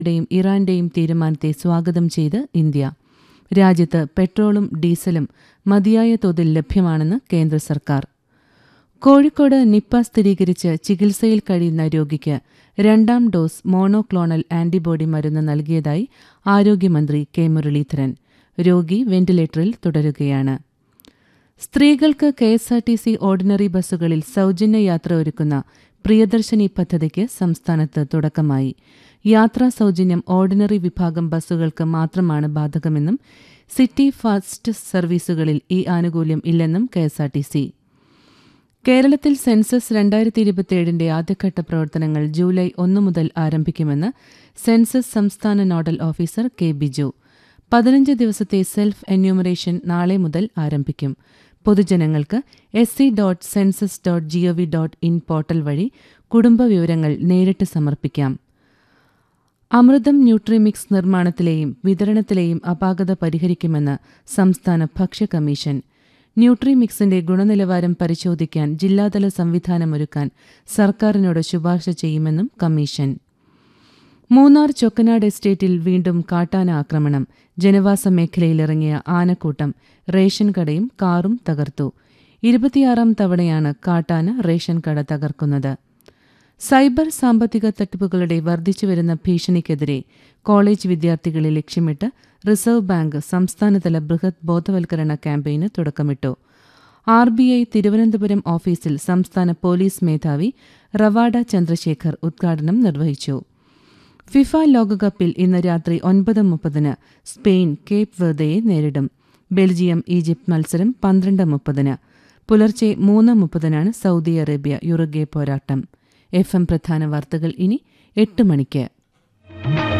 യുടെയും ഇറാന്റെയും തീരുമാനത്തെ സ്വാഗതം ചെയ്ത് ഇന്ത്യ രാജ്യത്ത് പെട്രോളും ഡീസലും മതിയായ തോതിൽ ലഭ്യമാണെന്ന് കേന്ദ്ര സർക്കാർ കോഴിക്കോട് നിപ്പ സ്ഥിരീകരിച്ച് ചികിത്സയിൽ കഴിയുന്ന രോഗിക്ക് രണ്ടാം ഡോസ് മോണോക്ലോണൽ ആന്റിബോഡി മരുന്ന് നൽകിയതായി ആരോഗ്യമന്ത്രി കെ മുരളീധരൻ രോഗി വെന്റിലേറ്ററിൽ തുടരുകയാണ് സ്ത്രീകൾക്ക് K S R T C ordinary ബസ്സുകളിൽ സൗജന്യ യാത്ര ഒരുക്കുന്ന പ്രിയദർശിനി പദ്ധതിക്ക് സംസ്ഥാനത്ത് തുടക്കമായി യാത്രാ സൗജന്യം ഓർഡിനറി വിഭാഗം ബസ്സുകൾക്ക് മാത്രമാണ് ബാധകമെന്നും സിറ്റി ഫാസ്റ്റ് സർവീസുകളിൽ ഈ ആനുകൂല്യം ഇല്ലെന്നും K S R T C കേരളത്തിൽ സെൻസസ് രണ്ടായിരത്തി ഇരുപത്തിയേഴിന്റെ ആദ്യഘട്ട പ്രവർത്തനങ്ങൾ ജൂലൈ ഒന്ന് മുതൽ ആരംഭിക്കുമെന്ന് സെൻസസ് സംസ്ഥാന നോഡൽ ഓഫീസർ കെ ബിജു പതിനഞ്ച് ദിവസത്തെ സെൽഫ് എന്യൂമറേഷൻ നാളെ മുതൽ ആരംഭിക്കും പൊതുജനങ്ങൾക്ക് S C dot census dot gov dot in portal വഴി കുടുംബ വിവരങ്ങൾ നേരിട്ട് സമർപ്പിക്കാം അമൃതം ന്യൂട്രിമിക്സ് നിർമ്മാണത്തിലെയും വിതരണത്തിലെയും അപാകത പരിഹരിക്കുമെന്ന് സംസ്ഥാന ഭക്ഷ്യ കമ്മീഷൻ ന്യൂട്രിമിക്സിന്റെ ഗുണനിലവാരം പരിശോധിക്കാൻ ജില്ലാതല സംവിധാനമൊരുക്കാൻ സർക്കാരിനോട് ശുപാർശ ചെയ്യുമെന്നും കമ്മീഷൻ മൂന്നാർ ചൊക്കനാട് എസ്റ്റേറ്റിൽ വീണ്ടും കാട്ടാന ആക്രമണം ജനവാസ മേഖലയിലിറങ്ങിയ ആനക്കൂട്ടം റേഷൻ കടയും കാറും തകർത്തു ഇരുപത്തിയാറാം തവണയാണ് കാട്ടാന റേഷൻ കട തകർക്കുന്നത് സൈബർ സാമ്പത്തിക തട്ടിപ്പുകളുടെ വർദ്ധിച്ചുവരുന്ന ഭീഷണിക്കെതിരെ കോളേജ് വിദ്യാർത്ഥികളെ ലക്ഷ്യമിട്ട് റിസർവ് ബാങ്ക് സംസ്ഥാനതല ബൃഹത് ബോധവൽക്കരണ ക്യാമ്പയിന് തുടക്കമിട്ടു ആർ ബി ഐ തിരുവനന്തപുരം ഓഫീസിൽ സംസ്ഥാന പോലീസ് മേധാവി റവാഡ ചന്ദ്രശേഖർ ഉദ്ഘാടനം നിർവഹിച്ചു ഫിഫ ലോകകപ്പിൽ ഇന്ന് രാത്രി ഒൻപത് മുപ്പതിന് സ്പെയിൻ കേപ്പ് വെർദയെ നേരിടും ബെൽജിയം ഈജിപ്ത് മത്സരം പന്ത്രണ്ട് മുപ്പതിന് പുലർച്ചെ മൂന്ന് മുപ്പതിനാണ് സൗദി അറേബ്യ യുറുഗെ പോരാട്ടം എഫ് എം പ്രധാന വാർത്തകൾ ഇനി എട്ട് മണിക്ക്